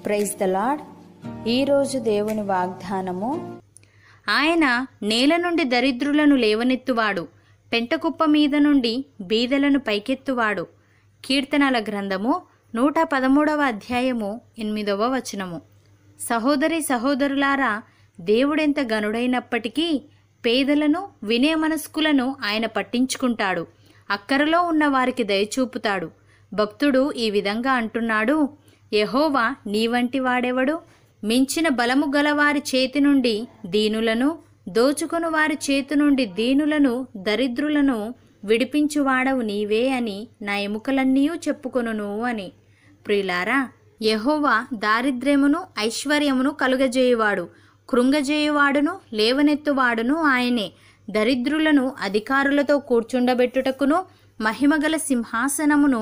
praise the lord ఈరోజు దేవుని వాగ్దానము ఆయన నేల నుండి దరిద్రులను లేవనెత్తువాడు పెంటకుప్ప మీద నుండి బీదలను పైకెత్తువాడు కీర్తనల గ్రంథము నూట పదమూడవ అధ్యాయము ఎనిమిదవ వచనము సహోదరి సహోదరులారా దేవుడెంత గనుడైనప్పటికీ పేదలను వినయమనస్కులను ఆయన పట్టించుకుంటాడు అక్కరలో ఉన్న వారికి దయచూపుతాడు భక్తుడు ఈ విధంగా అంటున్నాడు యహోవా నీవంటి వాడెవడు మించిన బలము గలవారి చేతి నుండి దీనులను దోచుకొను వారి చేతి నుండి దీనులను దరిద్రులను విడిపించువాడవు నీవే అని నా ఎముకలన్నీ చెప్పుకొనును అని ప్రియులారా యహోవా దారిద్ర్యమును ఐశ్వర్యమును కలుగజేయువాడు కృంగజేయువాడును లేవనెత్తువాడును ఆయనే దరిద్రులను అధికారులతో కూర్చుండబెట్టుటకును మహిమగల సింహాసనమును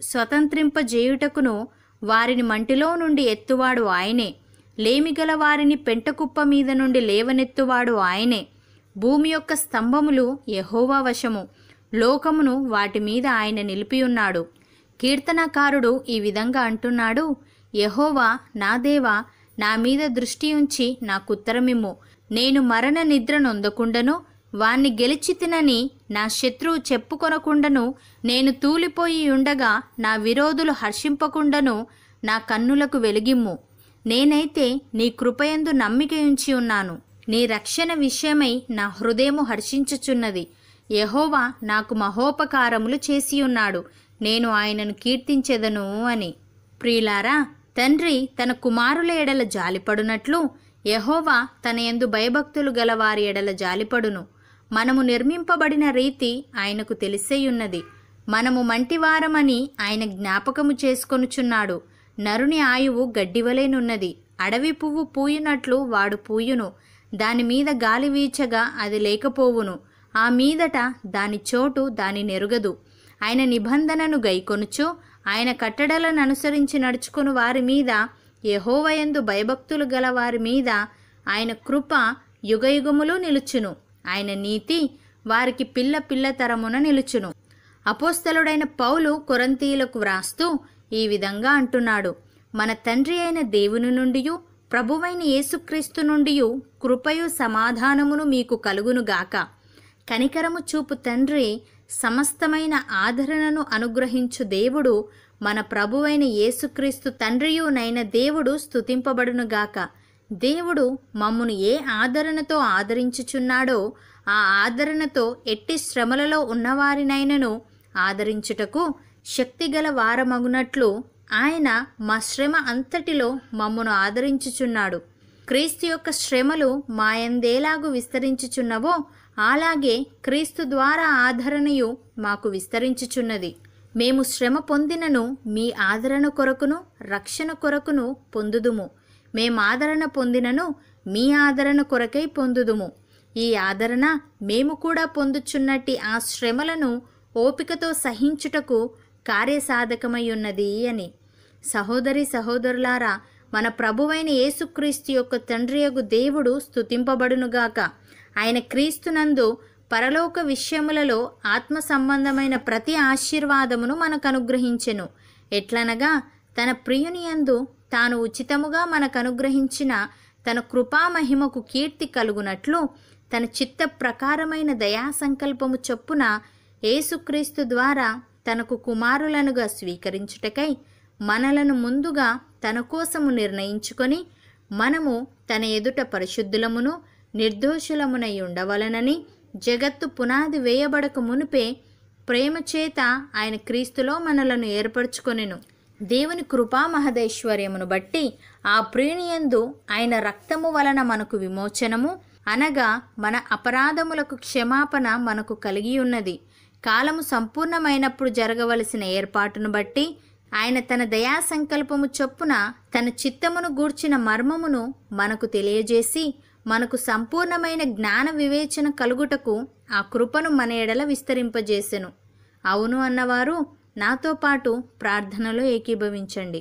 స్వతంత్రింపజేయుటకును వారిని మంటిలో నుండి ఎత్తువాడు ఆయనే లేమిగల వారిని పెంటకుప్ప మీద నుండి లేవనెత్తువాడు ఆయనే భూమి యొక్క స్తంభములు యహోవా వశము లోకమును వాటి మీద ఆయన నిలిపియున్నాడు కీర్తనకారుడు ఈ విధంగా అంటున్నాడు యహోవా నా దేవా నా మీద దృష్టి ఉంచి నాకుత్తరమిమ్ము నేను మరణ నిద్ర నొందకుండను వాణ్ణి గెలిచి తినని నా శత్రువు చెప్పుకొనకుండను నేను తూలిపోయి ఉండగా నా విరోధులు హర్షింపకుండను నా కన్నులకు వెలిగిమ్ము నేనైతే నీ కృపయందు నమ్మిక ఉంచి ఉన్నాను నీ రక్షణ విషయమై నా హృదయము హర్షించుచున్నది యహోవా నాకు మహోపకారములు చేసి ఉన్నాడు నేను ఆయనను కీర్తించెదను అని ప్రియులారా తండ్రి తన కుమారుల ఎడల జాలిపడునట్లు యహోవా తన యందు భయభక్తులు గల వారి ఎడల జాలిపడును మనము నిర్మింపబడిన రీతి ఆయనకు తెలిసేయున్నది మనము మంటివారమని ఆయన జ్ఞాపకము చేసుకొనుచున్నాడు నరుని ఆయువు గడ్డివలేనున్నది అడవి పువ్వు పూయునట్లు వాడు పూయును దాని మీద గాలి వీచగా అది లేకపోవును ఆ మీదట దాని చోటు దాని నెరుగదు ఆయన నిబంధనను గైకొనుచు ఆయన కట్టడలను అనుసరించి నడుచుకుని వారి మీద యహోవయందు భయభక్తులు గల వారి మీద ఆయన కృప యుగయుగములు నిలుచును ఆయన నీతి వారికి పిల్ల పిల్ల తరమున నిలుచును అపోస్తలుడైన పౌలు కొరంతీయులకు వ్రాస్తూ ఈ విధంగా అంటున్నాడు మన తండ్రి అయిన దేవుని నుండియు ప్రభువైన యేసుక్రీస్తు నుండియు కృపయు సమాధానమును మీకు కలుగునుగాక కనికరము చూపు తండ్రి సమస్తమైన ఆదరణను అనుగ్రహించు దేవుడు మన ప్రభువైన యేసుక్రీస్తు తండ్రియునైన దేవుడు స్తుతింపబడునుగాక దేవుడు మమ్మును ఏ ఆదరణతో ఆదరించుచున్నాడో ఆ ఆదరణతో ఎట్టి శ్రమలలో ఉన్నవారినైనను ఆదరించుటకు శక్తిగల వారమగునట్లు ఆయన మా శ్రమ అంతటిలో మమ్మను ఆదరించుచున్నాడు క్రీస్తు యొక్క శ్రమలు మాయందేలాగు విస్తరించుచున్నవో అలాగే క్రీస్తు ద్వారా ఆదరణయు మాకు విస్తరించుచున్నది మేము శ్రమ పొందినను మీ ఆదరణ కొరకును రక్షణ కొరకును పొందుదుము మేము ఆదరణ పొందినను మీ ఆదరణ కొరకై పొందుదుము ఈ ఆదరణ మేము కూడా పొందుచున్నట్టి ఆ శ్రమలను ఓపికతో సహించుటకు కార్యసాధకమై ఉన్నది అని సహోదరి సహోదరులారా మన ప్రభువైన యేసుక్రీస్తు యొక్క తండ్రియగు దేవుడు స్తుతింపబడునుగాక ఆయన క్రీస్తునందు పరలోక విషయములలో ఆత్మ సంబంధమైన ప్రతి ఆశీర్వాదమును మనకు అనుగ్రహించెను ఎట్లనగా తన ప్రియునియందు తాను ఉచితముగా మనకు అనుగ్రహించిన తన కృపామహిమకు కీర్తి కలుగునట్లు తన చిత్త ప్రకారమైన దయా సంకల్పము చొప్పున యేసుక్రీస్తు ద్వారా తనకు కుమారులనుగా స్వీకరించుటకై మనలను ముందుగా తన కోసము నిర్ణయించుకొని మనము తన ఎదుట పరిశుద్ధులమును నిర్దోషులమునై ఉండవలనని జగత్తు పునాది వేయబడక మునిపే ప్రేమ చేత ఆయన క్రీస్తులో మనలను ఏర్పరచుకొనెను దేవుని కృపా మహదైశ్వర్యమును బట్టి ఆ ప్రేణియందు ఆయన రక్తము వలన మనకు విమోచనము అనగా మన అపరాధములకు క్షమాపణ మనకు కలిగి ఉన్నది కాలము సంపూర్ణమైనప్పుడు జరగవలసిన ఏర్పాటును బట్టి ఆయన తన దయా సంకల్పము చొప్పున తన చిత్తమును గూర్చిన మర్మమును మనకు తెలియజేసి మనకు సంపూర్ణమైన జ్ఞాన వివేచన కలుగుటకు ఆ కృపను మన ఎడల విస్తరింపజేసెను అవును అన్నవారు నాతో పాటు ప్రార్థనలో ఏకీభవించండి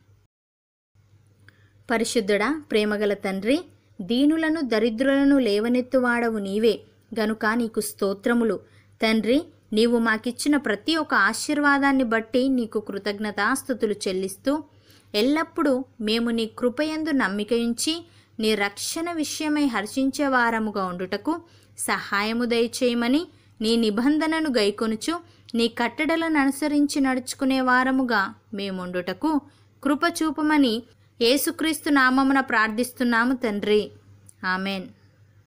పరిశుద్ధుడా ప్రేమగల తండ్రి దీనులను దరిద్రులను లేవనెత్తువాడవు నీవే గనుక నీకు స్తోత్రములు తండ్రి నీవు మాకిచ్చిన ప్రతి ఒక్క ఆశీర్వాదాన్ని బట్టి నీకు కృతజ్ఞతాస్థుతులు చెల్లిస్తూ ఎల్లప్పుడూ మేము నీ కృపయందు నమ్మికయుంచి నీ రక్షణ విషయమై హర్షించే వారముగా ఉండుటకు సహాయము దయచేయమని నీ నిబంధనను గైకొనుచు నీ కట్టడలను అనుసరించి నడుచుకునే వారముగా మేముండుటకు కృప చూపమని యేసుక్రీస్తు నామమున ప్రార్థిస్తున్నాము తండ్రి ఆమెన్